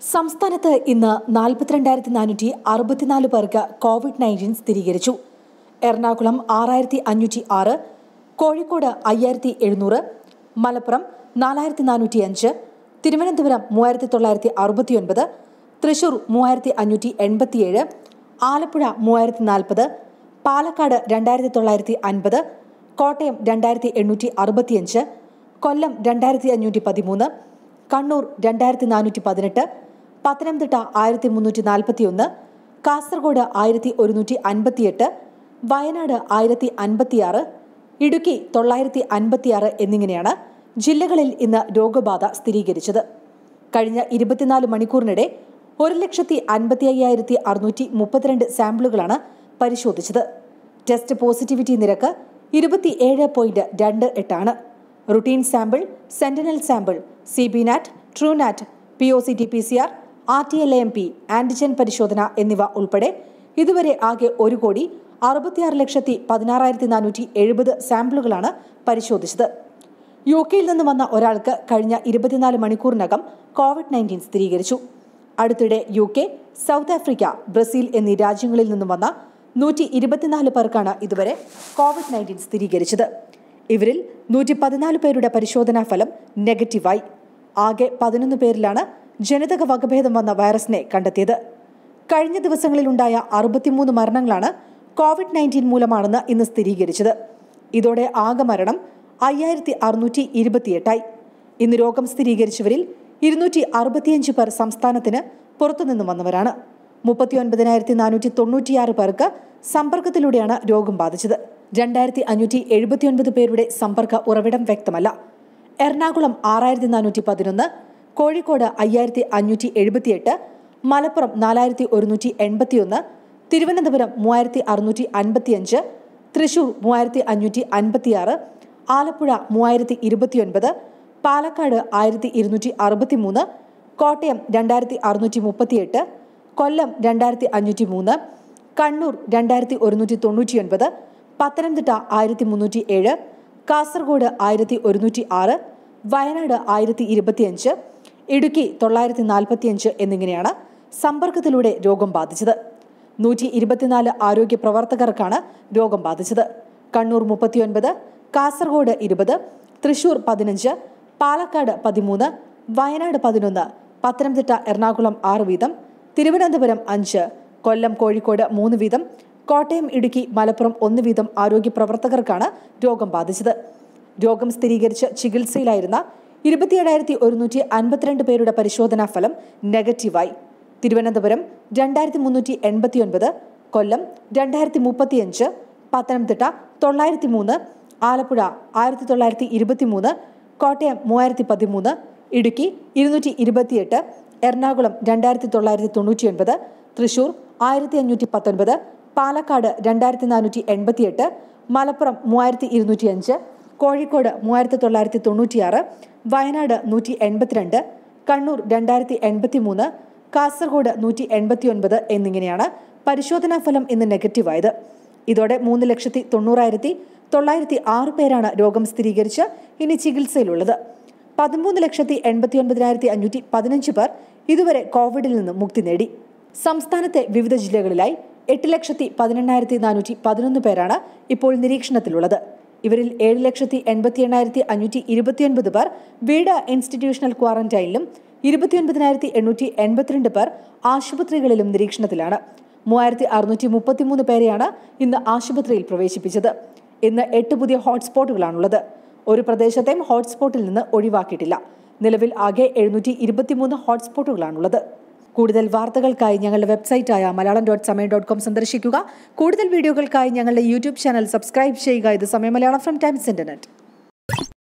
സംസ്ഥാനത്ത് ഇന്ന് നാൽപ്പത്തിരണ്ടായിരത്തി നാനൂറ്റി അറുപത്തിനാല് പേർക്ക് കോവിഡ് നയൻറ്റീൻ സ്ഥിരീകരിച്ചു എറണാകുളം ആറായിരത്തി അഞ്ഞൂറ്റി ആറ് കോഴിക്കോട് അയ്യായിരത്തി എഴുന്നൂറ് മലപ്പുറം നാലായിരത്തി നാനൂറ്റി അഞ്ച് തിരുവനന്തപുരം മൂവായിരത്തി തൊള്ളായിരത്തി അറുപത്തിയൊൻപത് തൃശൂർ മൂവായിരത്തി അഞ്ഞൂറ്റി എൺപത്തിയേഴ് ആലപ്പുഴ മൂവായിരത്തി നാൽപ്പത് പാലക്കാട് രണ്ടായിരത്തി തൊള്ളായിരത്തി അൻപത് കോട്ടയം രണ്ടായിരത്തി എണ്ണൂറ്റി അറുപത്തിയഞ്ച് കൊല്ലം രണ്ടായിരത്തി അഞ്ഞൂറ്റി പതിമൂന്ന് കണ്ണൂർ രണ്ടായിരത്തി നാനൂറ്റി പതിനെട്ട് പത്തനംതിട്ട ആയിരത്തി മുന്നൂറ്റി നാൽപ്പത്തിയൊന്ന് കാസർഗോഡ് ആയിരത്തി ഒരുന്നൂറ്റി അൻപത്തിയെട്ട് വയനാട് ആയിരത്തി അൻപത്തിയാറ് ഇടുക്കി തൊള്ളായിരത്തി അൻപത്തിയാറ് എന്നിങ്ങനെയാണ് ജില്ലകളിൽ ഇന്ന് രോഗബാധ സ്ഥിരീകരിച്ചത് കഴിഞ്ഞ ഇരുപത്തിനാല് മണിക്കൂറിനിടെ ഒരു ലക്ഷത്തി അൻപത്തി അയ്യായിരത്തി അറുന്നൂറ്റി മുപ്പത്തിരണ്ട് സാമ്പിളുകളാണ് പരിശോധിച്ചത് ടെസ്റ്റ് പോസിറ്റിവിറ്റി നിരക്ക് ഇരുപത്തിയേഴ് പോയിന്റ് രണ്ട് എട്ടാണ് routine sample sentinel sample C B NAAT TrueNat P O C T P C R R T L M P antigen പരിശോധന എന്നിവ ഉൾപ്പെടെ ഇതുവരെ ആകെ ഒരു കോടി അറുപത്തിയാറ് ലക്ഷത്തി പതിനാറായിരത്തി നാനൂറ്റി എഴുപത് സാമ്പിളുകളാണ് പരിശോധിച്ചത് യു കെയിൽ നിന്ന് വന്ന ഒരാൾക്ക് കഴിഞ്ഞ ഇരുപത്തിനാല് മണിക്കൂറിനകം കോവിഡ് നയൻറ്റീൻ സ്ഥിരീകരിച്ചു അടുത്തിടെ U K South Africa Brazil എന്നീ രാജ്യങ്ങളിൽ നിന്നും വന്ന നൂറ്റി ഇരുപത്തിനാല് പേർക്കാണ് ഇതുവരെ കോവിഡ് നയൻറ്റീൻ സ്ഥിരീകരിച്ചത് ഇവരിൽ നൂറ്റി പതിനാല് പേരുടെ പരിശോധനാ ഫലം നെഗറ്റീവായി ആകെ പതിനൊന്ന് പേരിലാണ് ജനിതക വകഭേദം വന്ന വൈറസിനെ കണ്ടെത്തിയത് കഴിഞ്ഞ ദിവസങ്ങളിലുണ്ടായ അറുപത്തിമൂന്ന് മരണങ്ങളാണ് കോവിഡ് നയൻറ്റീൻ മൂലമാണെന്ന് ഇന്ന് സ്ഥിരീകരിച്ചത് ഇതോടെ ആകെ മരണം അയ്യായിരത്തി അറുന്നൂറ്റി ഇരുപത്തിയെട്ടായി ഇന്ന് രോഗം സ്ഥിരീകരിച്ചവരിൽ ഇരുന്നൂറ്റി അറുപത്തിയഞ്ച് പേർ സംസ്ഥാനത്തിന് പുറത്തുനിന്നും വന്നവരാണ് മുപ്പത്തിയൊൻപതിനായിരത്തി നാനൂറ്റി തൊണ്ണൂറ്റിയാറ് പേർക്ക് സമ്പർക്കത്തിലൂടെയാണ് രോഗം ബാധിച്ചത് രണ്ടായിരത്തി അഞ്ഞൂറ്റി എഴുപത്തിയൊൻപത് പേരുടെ സമ്പർക്ക ഉറവിടം വ്യക്തമല്ല എറണാകുളം ആറായിരത്തി നാനൂറ്റി പതിനൊന്ന് കോഴിക്കോട് അയ്യായിരത്തി അഞ്ഞൂറ്റി എഴുപത്തിയെട്ട് മലപ്പുറം നാലായിരത്തി ഒരുന്നൂറ്റി എൺപത്തിയൊന്ന് തിരുവനന്തപുരം മൂവായിരത്തി അറുന്നൂറ്റി അൻപത്തിയഞ്ച് തൃശൂർ മൂവായിരത്തി അഞ്ഞൂറ്റി അൻപത്തിയാറ് ആലപ്പുഴ മൂവായിരത്തി ഇരുപത്തിയൊൻപത് പാലക്കാട് ആയിരത്തി ഇരുന്നൂറ്റി അറുപത്തി മൂന്ന് കോട്ടയം രണ്ടായിരത്തി അറുന്നൂറ്റി മുപ്പത്തിയെട്ട് കൊല്ലം രണ്ടായിരത്തി അഞ്ഞൂറ്റി മൂന്ന് കണ്ണൂർ രണ്ടായിരത്തി ഒരുന്നൂറ്റി തൊണ്ണൂറ്റിയൊൻപത് പത്തനംതിട്ട ആയിരത്തി മുന്നൂറ്റി ഏഴ് കാസർഗോഡ് ആയിരത്തി ഒരുന്നൂറ്റി ആറ് വയനാട് ആയിരത്തി ഇരുപത്തിയഞ്ച് ഇടുക്കി തൊള്ളായിരത്തി നാൽപ്പത്തിയഞ്ച് എന്നിങ്ങനെയാണ് സമ്പർക്കത്തിലൂടെ രോഗം ബാധിച്ചത് നൂറ്റി ഇരുപത്തിനാല് ആരോഗ്യ പ്രവർത്തകർക്കാണ് രോഗം ബാധിച്ചത് കണ്ണൂർ മുപ്പത്തിയൊൻപത് കാസർഗോഡ് ഇരുപത് തൃശൂർ പതിനഞ്ച് പാലക്കാട് പതിമൂന്ന് വയനാട് പതിനൊന്ന് പത്തനംതിട്ട എറണാകുളം ആറ് വീതം തിരുവനന്തപുരം അഞ്ച് കൊല്ലം കോഴിക്കോട് മൂന്ന് വീതം കോട്ടയം ഇടുക്കി മലപ്പുറം ഒന്ന് വീതം ആരോഗ്യ പ്രവർത്തകർക്കാണ് രോഗം ബാധിച്ചത് രോഗം സ്ഥിരീകരിച്ച് ചികിത്സയിലായിരുന്ന ഇരുപത്തിയേഴായിരത്തി ഒരുന്നൂറ്റി അൻപത്തിരണ്ട് പേരുടെ പരിശോധനാ ഫലം നെഗറ്റീവായി തിരുവനന്തപുരം രണ്ടായിരത്തി മുന്നൂറ്റി എൺപത്തിയൊൻപത് കൊല്ലം രണ്ടായിരത്തി മുപ്പത്തിയഞ്ച് പത്തനംതിട്ട തൊള്ളായിരത്തി മൂന്ന് ആലപ്പുഴ ആയിരത്തി തൊള്ളായിരത്തി ഇരുപത്തി മൂന്ന് കോട്ടയം മൂവായിരത്തി പതിമൂന്ന് ഇടുക്കി ഇരുന്നൂറ്റി ഇരുപത്തിയെട്ട് എറണാകുളം രണ്ടായിരത്തി തൊള്ളായിരത്തി തൊണ്ണൂറ്റിയൊൻപത് തൃശൂർ ആയിരത്തി അഞ്ഞൂറ്റി പത്തൊൻപത് പാലക്കാട് രണ്ടായിരത്തി നാനൂറ്റി എൺപത്തിയെട്ട് മലപ്പുറം മൂവായിരത്തി ഇരുന്നൂറ്റി അഞ്ച് കോഴിക്കോട് മൂവായിരത്തി തൊള്ളായിരത്തി തൊണ്ണൂറ്റിയാറ് വയനാട് നൂറ്റി എൺപത്തിരണ്ട് കണ്ണൂർ രണ്ടായിരത്തി എൺപത്തി മൂന്ന് കാസർഗോഡ് നൂറ്റി എൺപത്തിയൊൻപത് എന്നിങ്ങനെയാണ് പരിശോധനാ ഫലം ഇന്ന് നെഗറ്റീവായത് ഇതോടെ മൂന്ന് ലക്ഷത്തി തൊണ്ണൂറായിരത്തി തൊള്ളായിരത്തി ആറ് പേരാണ് രോഗം സ്ഥിരീകരിച്ച് ഇനി ചികിത്സയിലുള്ളത് പതിമൂന്ന് ലക്ഷത്തി എൺപത്തി ഒൻപതിനായിരത്തി അഞ്ഞൂറ്റി പതിനഞ്ച് പേർ ഇതുവരെ കോവിഡിൽ നിന്ന് മുക്തി നേടി സംസ്ഥാനത്തെ വിവിധ ജില്ലകളിലായി എട്ട് ലക്ഷത്തി പതിനെണ്ണായിരത്തി നാനൂറ്റി പതിനൊന്ന് പേരാണ് ഇപ്പോൾ നിരീക്ഷണത്തിലുള്ളത് ഇവരിൽ ഏഴ് ലക്ഷത്തി എൺപത്തി എണ്ണായിരത്തി അഞ്ഞൂറ്റി ഇരുപത്തിയൊൻപത് പേർ വീട് ഇൻസ്റ്റിറ്റ്യൂഷണൽ ക്വാറന്റൈനിലും ഇരുപത്തിയൊൻപതിനായിരത്തി എണ്ണൂറ്റി എൺപത്തിരണ്ട് പേർ ആശുപത്രികളിലും നിരീക്ഷണത്തിലാണ് മൂവായിരത്തി അറുന്നൂറ്റി മുപ്പത്തിമൂന്ന് പേരെയാണ് ഇന്ന് ആശുപത്രിയിൽ പ്രവേശിപ്പിച്ചത് ഇന്ന് എട്ട് പുതിയ ഹോട്ട്സ്പോട്ടുകളാണുള്ളത് ഒരു പ്രദേശത്തെയും ഹോട്ട്സ്പോട്ടിൽ നിന്ന് ഒഴിവാക്കിയിട്ടില്ല നിലവിൽ ആകെ എഴുന്നൂറ്റി ഇരുപത്തിമൂന്ന് ഹോട്ട്സ്പോട്ടുകളാണുള്ളത് കൂടുതൽ വാർത്തകൾക്കായി ഞങ്ങളുടെ വെബ്സൈറ്റായ Malayalam dot Samayam dot com സന്ദർശിക്കുക കൂടുതൽ വീഡിയോകൾക്കായി ഞങ്ങളുടെ യൂട്യൂബ് ചാനൽ സബ്സ്ക്രൈബ് ചെയ്യുക ഇത് സമയം മലയാളം ഫ്രം ടൈംസ് ഇന്റർനെറ്റ്